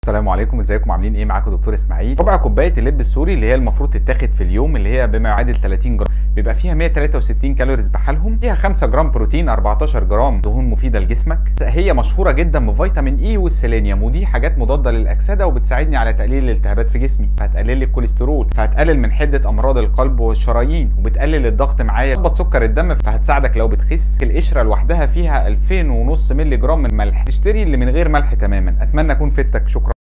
السلام عليكم ازيكم عاملين ايه معاكم دكتور اسماعيل ربع كوبايه اللب السوري اللي هي المفروض تتاخد في اليوم اللي هي بما يعادل 30 جرام بيبقى فيها 163 كالوريز بحالهم فيها 5 جرام بروتين 14 جرام دهون مفيده لجسمك هي مشهوره جدا بفيتامين اي والسيلينيوم ودي حاجات مضاده للاكسده وبتساعدني على تقليل الالتهابات في جسمي فهتقلل لي الكوليسترول فهتقلل من حده امراض القلب والشرايين وبتقلل الضغط معايا تظبط سكر الدم فهتساعدك لو بتخس القشره لوحدها فيها 2000 ونص مللي جرام من ملح تشتري اللي من غير ملح تماما اتمنى اكون فدتك شكرا